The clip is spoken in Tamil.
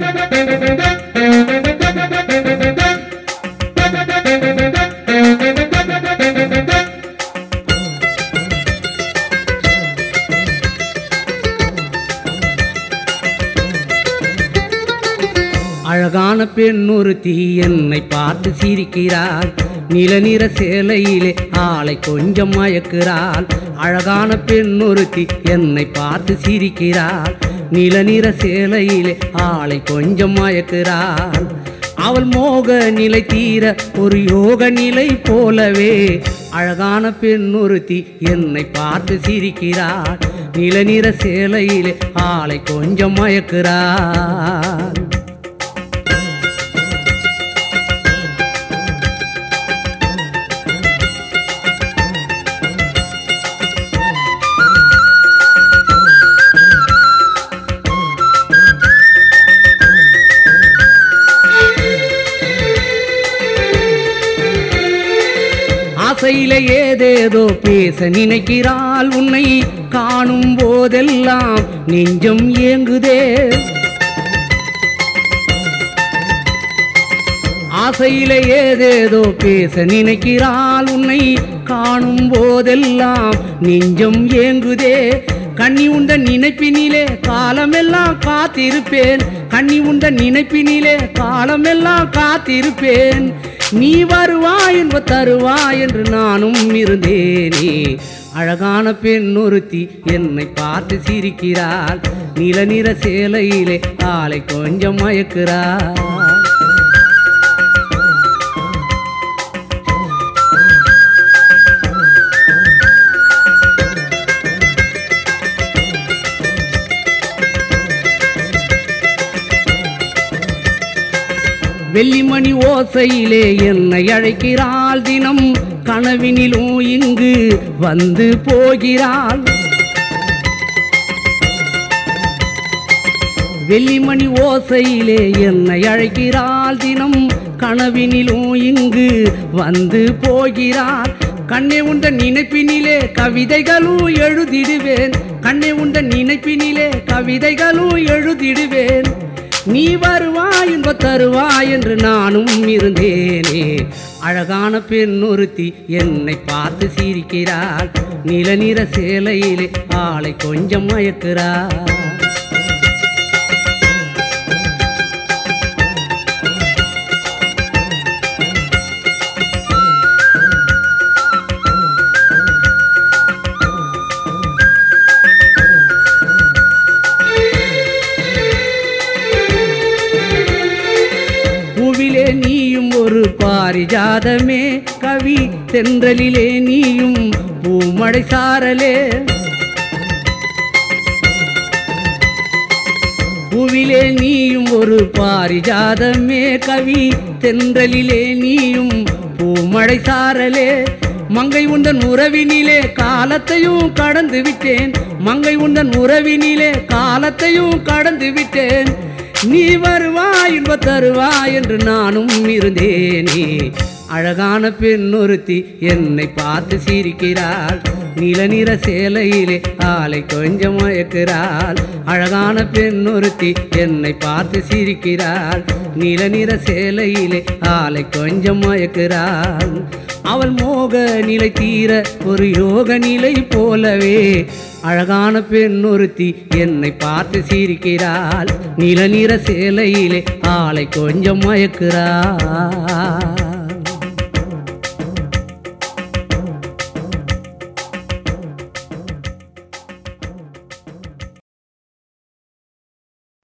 அழகான பெண் ஒருத்தி என்னை பார்த்து சிரிக்கிறாள் நில நிற சேலையிலே ஆளை கொஞ்சம் மயக்குறாள் அழகான பெண் ஒருத்தி என்னை பார்த்து சிரிக்கிறாள் நில நிற சேலையிலே ஆளை கொஞ்சம் மயக்குறாள் அவள் மோக நிலை தீர ஒரு யோக நிலை போலவே அழகான பெண் ஒருத்தி என்னை பார்த்து சிரிக்கிறாள் நில நிற சேலையிலே ஆளை கொஞ்சம் மயக்குறாள் ஆசையில ஏதேதோ பேச நினைக்கிறாள் உன்னை காணும் போதெல்லாம் நெஞ்சம் ஏங்குதே ஆசையில ஏதேதோ பேச நினைக்கிறாள் உன்னை காணும் போதெல்லாம் நெஞ்சம் ஏங்குதே கண்ணி உண்ட நினைப்பினிலே காலமெல்லாம் காத்திருப்பேன் கண்ணி உண்ட நினைப்பினிலே காலமெல்லாம் காத்திருப்பேன் நீ வருவாய் என்ப தருவாய் என்று நானும் இருந்தேனே அழகான பெண் ஒருத்தி என்னை பார்த்து சிரிக்கிறாள் நில நிற சேலையிலே ஆளை கொஞ்சம் மயக்குறாள் வெள்ளிமணி ஓசையிலே என்னை அழைக்கிறாள் தினம் கனவினிலும் இங்கு வந்து போகிறாள் வெள்ளிமணி ஓசையிலே என்னை அழைக்கிறாள் தினம் கனவினிலும் இங்கு வந்து போகிறாள் கண்ணே உண்ட நினைப்பினிலே கவிதைகளும் எழுதிடுவேன் கண்ணே உண்ட நினைப்பினிலே கவிதைகளும் எழுதிடுவேன் நீ வருவாய் என்ப தருவாய் என்று நானும் இருந்தேனே அழகான பெண் ஒருத்தி என்னை பார்த்து சிரிக்கிறாள் நில நிற சேலையிலே ஆளை கொஞ்சம் மயக்குறாள் பூவிலே நீயும் ஒரு பாரிஜாதமே கவி தென்றலிலே நீயும் பூமழை சாரலே பூவிலே நீயும் ஒரு பாரிஜாதமே கவி தென்றலிலே நீயும் பூமழை சாரலே மங்கை உந்தன் உறவினிலே காலத்தையும் கடந்து விட்டேன் மங்கை உந்தன் உறவினிலே காலத்தையும் கடந்து விட்டேன் நீ வருவாய் என்ப தருவாய் என்று நானும் இருந்தேனே அழகான பெண் ஒருத்தி என்னை பார்த்து சிரிக்கிறாள் நில நிற சேலையிலே ஆளை கொஞ்சம் மயக்கிறாள் அழகான பெண் ஒருத்தி என்னை பார்த்து சிரிக்கிறாள் நில நிற சேலையிலே ஆளை கொஞ்சம் மயக்கிறாள் அவள் மோக நிலை தீர ஒரு யோக நிலை போலவே அழகான பெண் ஒருத்தி என்னை பார்த்து சிரிக்கிறாள் நில நிற சேலையிலே ஆளை கொஞ்சம் மயக்குறாள்